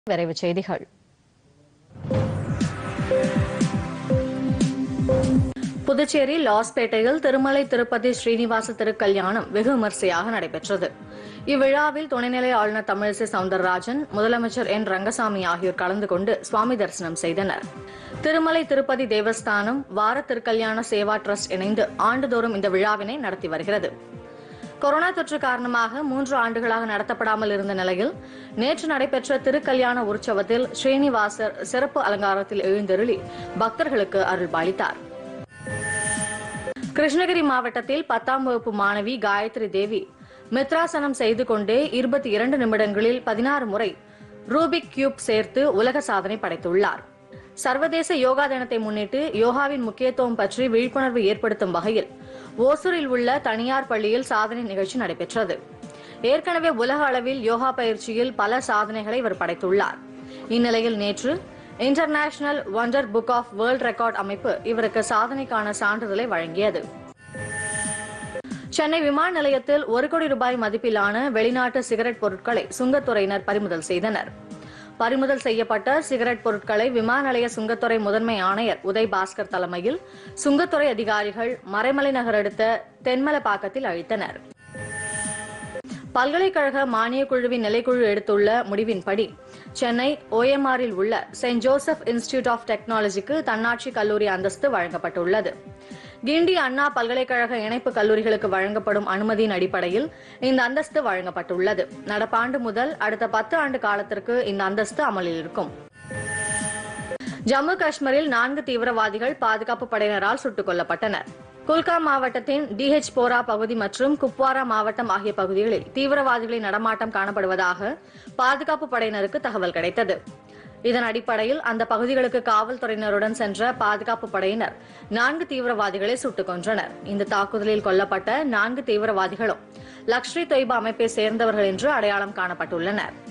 விரைவுச் செய்திகள் புதுச்சேரி லாஸ்பேட்டையில் திருமலை திருப்பதி ஸ்ரீனிவாச திருக்கல்யாணம் வெகு விமரிசையாக நடைபெற்றது இவ்விழாவில் துணைநிலை ஆளுநர் தமிழிசை சவுந்தரராஜன் முதலமைச்சர் என் ரங்கசாமி ஆகியோர் கலந்து கொண்டு சுவாமி தரிசனம் செய்தனர் திருமலை திருப்பதி தேவஸ்தானம் வார திருக்கல்யாண சேவா டிரஸ்ட் இணைந்து ஆண்டுதோறும் இந்த விழாவினை நடத்தி வருகிறது கொரோனா தொற்று காரணமாக மூன்று ஆண்டுகளாக நடத்தப்படாமல் இருந்த நிலையில் நேற்று நடைபெற்ற திருக்கல்யாண உற்சவத்தில் ஸ்ரீனிவாசர் சிறப்பு அலங்காரத்தில் எழுந்தருளி பக்தர்களுக்கு அருள்பாலித்தார் கிருஷ்ணகிரி மாவட்டத்தில் பத்தாம் வகுப்பு மாணவி காயத்ரி தேவி மித்ராசனம் செய்து கொண்டே இருபத்தி இரண்டு நிமிடங்களில் பதினாறு முறை ரூபிக் கியூப் சேர்த்து உலக சாதனை படைத்துள்ளார் சர்வதேச யோகா தினத்தை முன்னிட்டு யோகாவின் முக்கியத்துவம் பற்றி விழிப்புணர்வு ஏற்படுத்தும் வகையில் ஓசூரில் உள்ள தனியார் பள்ளியில் சாதனை நிகழ்ச்சி நடைபெற்றது ஏற்கனவே உலக அளவில் யோகா பயிற்சியில் பல சாதனைகளை இவர் படைத்துள்ளார் இந்நிலையில் நேற்று international wonder book of world record அமைப்பு இவருக்கு சாதனைக்கான சான்றிதழை வழங்கியது சென்னை விமான நிலையத்தில் ஒரு கோடி ரூபாய் மதிப்பிலான வெளிநாட்டு சிகரெட் பொருட்களை சுங்கத்துறையினர் பறிமுதல் செய்தனர் பறிமுதல் செய்யப்பட்ட சிகரெட் பொருட்களை விமான நிலைய சுங்கத்துறை முதன்மை ஆணையர் உதய் பாஸ்கர் தலைமையில் சுங்கத்துறை அதிகாரிகள் மறைமலை நகர் அடுத்த தென்மலப்பாக்கத்தில் அழித்தனர் பல்கலைக்கழக மானியக் குழுவின் நிலைக்குழு எடுத்துள்ள முடிவின்படி சென்னை ஓஎம்ஆரில் உள்ள செயின்ட் ஜோசப் இன்ஸ்டிடியூட் ஆஃப் டெக்னாலஜிக்கு தன்னாட்சி கல்லூரி அந்தஸ்து வழங்கப்பட்டுள்ளது கிண்டி அண்ணா பல்கலைக்கழக இணைப்பு கல்லூரிகளுக்கு வழங்கப்படும் அனுமதியின் அடிப்படையில் இந்த அந்தஸ்து வழங்கப்பட்டுள்ளது நடப்பாண்டு முதல் அடுத்த பத்து ஆண்டு காலத்திற்கு இந்த அந்தஸ்து அமலில் இருக்கும் ஜம்மு காஷ்மீரில் நான்கு தீவிரவாதிகள் பாதுகாப்பு படையினரால் சுட்டுக் கொல்லப்பட்டனர் குல்காம் மாவட்டத்தின் டிஹெச் போரா பகுதி மற்றும் குப்வாரா மாவட்டம் ஆகிய பகுதிகளில் தீவிரவாதிகளின் நடமாட்டம் காணப்படுவதாக பாதுகாப்பு படையினருக்கு தகவல் கிடைத்தது இதன் அடிப்படையில் அந்த பகுதிகளுக்கு காவல்துறையினருடன் சென்ற பாதுகாப்பு படையினர் நான்கு தீவிரவாதிகளை சுட்டுக் கொன்றனர் இந்த தாக்குதலில் கொல்லப்பட்ட நான்கு தீவிரவாதிகளும் லக்ஷ்ரி தொய்பா அமைப்பை சேர்ந்தவர்கள் என்று அடையாளம் காணப்பட்டுள்ளனர்